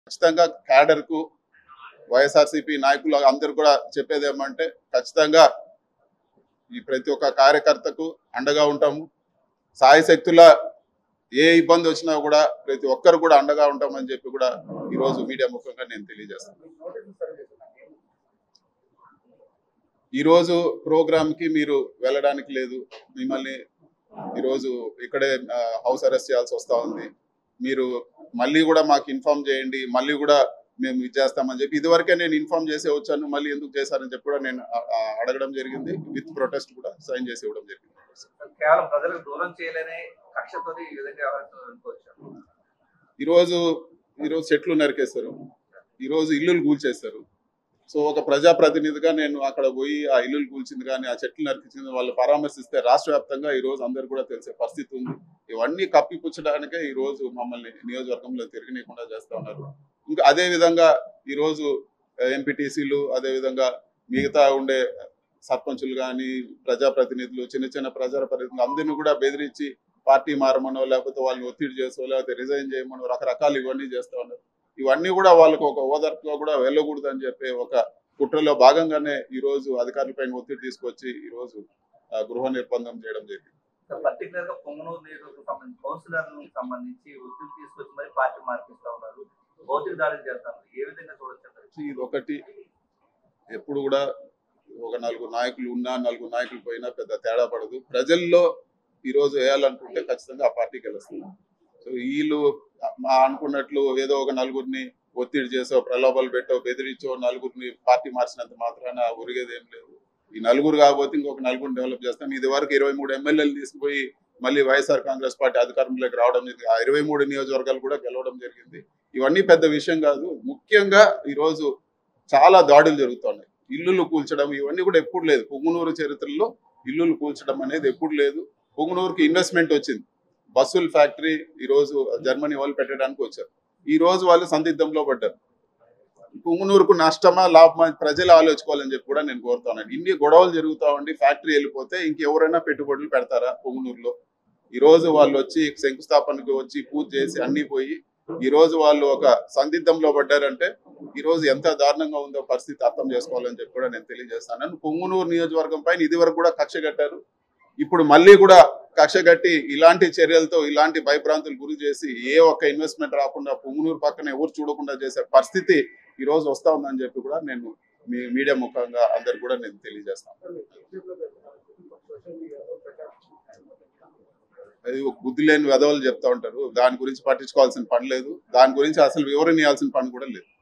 ఖచ్చితంగా క్యాడర్ కు వైఎస్ఆర్సీపీ నాయకులు అందరు కూడా చెప్పేది ఏమంటే ఖచ్చితంగా ఈ ప్రతి ఒక్క కార్యకర్తకు అండగా ఉంటాము సాయ శక్తుల ఏ ఇబ్బంది వచ్చినా కూడా ప్రతి ఒక్కరు కూడా అండగా ఉంటామని చెప్పి కూడా ఈ రోజు మీడియా ముఖంగా నేను తెలియజేస్తాను ఈ రోజు ప్రోగ్రామ్ కి మీరు వెళ్ళడానికి లేదు మిమ్మల్ని ఈరోజు ఇక్కడే ఆ, హౌస్ అరెస్ట్ చేయాల్సి వస్తా ఉంది మీరు మళ్ళీ కూడా మాకు ఇన్ఫార్మ్ చేయండి మళ్ళీ కూడా మేము ఇది చేస్తామని చెప్పి ఇదివరకే నేను ఇన్ఫార్మ్ చేసే వచ్చాను మళ్ళీ ఎందుకు చేశారని చెప్పి కూడా నేను ఆ, ఆ, అడగడం జరిగింది విత్ ప్రొటెస్ట్ కూడా సైన్ చేసి ఇవ్వడం జరిగింది కేవలం ప్రజలకు దూరం చేయలేని కక్షతో ఈ విధంగా వ్యవహరిస్తున్నారు అనుకోవచ్చు ఈరోజు ఈరోజు చెట్లు నరికేస్తారు ఈరోజు ఇల్లులు కూల్చేస్తారు సో ఒక ప్రజాప్రతినిధిగా నేను అక్కడ పోయి ఆ ఇల్లులు కూల్చింది కానీ ఆ చెట్లు నరికించింది వాళ్ళు పరామర్శిస్తే రాష్ట్ర వ్యాప్తంగా ఈ రోజు అందరు కూడా తెలిసే పరిస్థితి ఉంది ఇవన్నీ కప్పిపుచ్చడానికే ఈ రోజు మమ్మల్ని నియోజకవర్గంలో తిరగనీయకుండా చేస్తా ఉన్నారు ఇంకా అదే విధంగా ఈ రోజు ఎంపీటీసీలు అదే విధంగా మిగతా ఉండే సర్పంచులు కానీ ప్రజాప్రతినిధులు చిన్న చిన్న ప్రజాప్రతినిధులు అందరినీ కూడా బెదిరించి పార్టీ మారమనో లేకపోతే వాళ్ళని ఒత్తిడి చేసో లేకపోతే రిజైన్ చేయమనో రకరకాలు ఇవన్నీ చేస్తా ఉన్నారు ఇవన్నీ కూడా వాళ్ళకు ఒక ఓదార్పుగా కూడా వెళ్ళకూడదు అని చెప్పి ఒక కుట్రలో భాగంగానే ఈ రోజు అధికారులపైన ఒత్తిడి తీసుకొచ్చి ఈ రోజు ఆ, గృహ నిర్బంధం చేయడం జరిగింది పర్టికులర్ గా పొంగనూరు నియోజకవర్గం సంబంధించి కౌన్సిలర్లకు సంబంధించి ఒత్తిడి తీసుకొచ్చి మరి పార్టీ మార్పిస్తా ఉన్నారు భౌతిక దాడులు చేస్తారు ఏ విధంగా చూడొచ్చు అంటారు? ఇది ఒకటి ఎప్పుడు కూడా ఒక నలుగురు నాయకులు ఉన్నా నలుగురు నాయకులు పోయినా పెద్ద తేడా పడదు ప్రజల్లో ఈ రోజు వేయాలనుకుంటే ఖచ్చితంగా ఆ పార్టీకి గెలుస్తుంది సో వీళ్ళు మా అనుకున్నట్లు ఏదో ఒక నలుగురిని ఒత్తిడి చేసో ప్రలోభాలు పెట్టో బెదిరించో నలుగురిని పార్టీ మార్చినంత మాత్రాన ఒరిగేది ఏం లేదు ఈ నలుగురు కాకపోతే ఇంకొక నలుగురిని డెవలప్ చేస్తాం ఇది వరకు ఇరవై మూడు ఎమ్మెల్యేలు తీసుకుపోయి మళ్ళీ వైఎస్ఆర్ కాంగ్రెస్ పార్టీ అధికారంలోకి రావడం జరిగింది ఆ ఇరవై మూడు నియోజకవర్గాలు కూడా గెలవడం జరిగింది ఇవన్నీ పెద్ద విషయం కాదు ముఖ్యంగా ఈ రోజు చాలా దాడులు జరుగుతున్నాయి ఇల్లులు కూల్చడం ఇవన్నీ కూడా ఎప్పుడు లేదు పొంగునూరు చరిత్రలో ఇల్లులు కూల్చడం అనేది ఎప్పుడు లేదు పొంగునూరుకి ఇన్వెస్ట్మెంట్ వచ్చింది బస్సుల ఫ్యాక్టరీ ఈ రోజు జర్మనీ వాళ్ళు పెట్టడానికి వచ్చారు ఈ రోజు వాళ్ళు సందిగ్ధంలో పడ్డారు పొంగునూరుకు నష్టమా లాభమా ప్రజలు ఆలోచుకోవాలని చెప్పి కూడా నేను కోరుతాను ఇన్ని గొడవలు జరుగుతా ఉండి ఫ్యాక్టరీ వెళ్ళిపోతే ఇంకెవరైనా పెట్టుబడులు పెడతారా పొంగునూరులో ఈ రోజు వాళ్ళు వచ్చి శంకుస్థాపనకు వచ్చి పూజ చేసి అన్ని పోయి ఈ రోజు వాళ్ళు ఒక సందిగ్ధంలో పడ్డారంటే ఈ రోజు ఎంత దారుణంగా ఉందో పరిస్థితి అర్థం చేసుకోవాలని చెప్పి కూడా నేను తెలియజేస్తాను పొంగునూరు నియోజకవర్గం పైన ఇది వరకు కూడా కక్ష కట్టారు ఇప్పుడు మళ్ళీ కూడా కక్ష కట్టి ఇలాంటి చర్యలతో ఇలాంటి భయభ్రాంతులు గురి చేసి ఏ ఒక్క ఇన్వెస్ట్మెంట్ రాకుండా పొంగునూరు పక్కన ఎవరు చూడకుండా చేసే పరిస్థితి ఈ రోజు వస్తా ఉందని చెప్పి కూడా నేను మీ మీడియా ముఖంగా అందరికి కూడా నేను తెలియజేస్తాను అది ఒక బుద్ధి లేని వెధవలు చెప్తా ఉంటారు దాని గురించి పట్టించుకోవాల్సిన పని లేదు దాని గురించి అసలు వివరణ ఇవ్వాల్సిన పని కూడా లేదు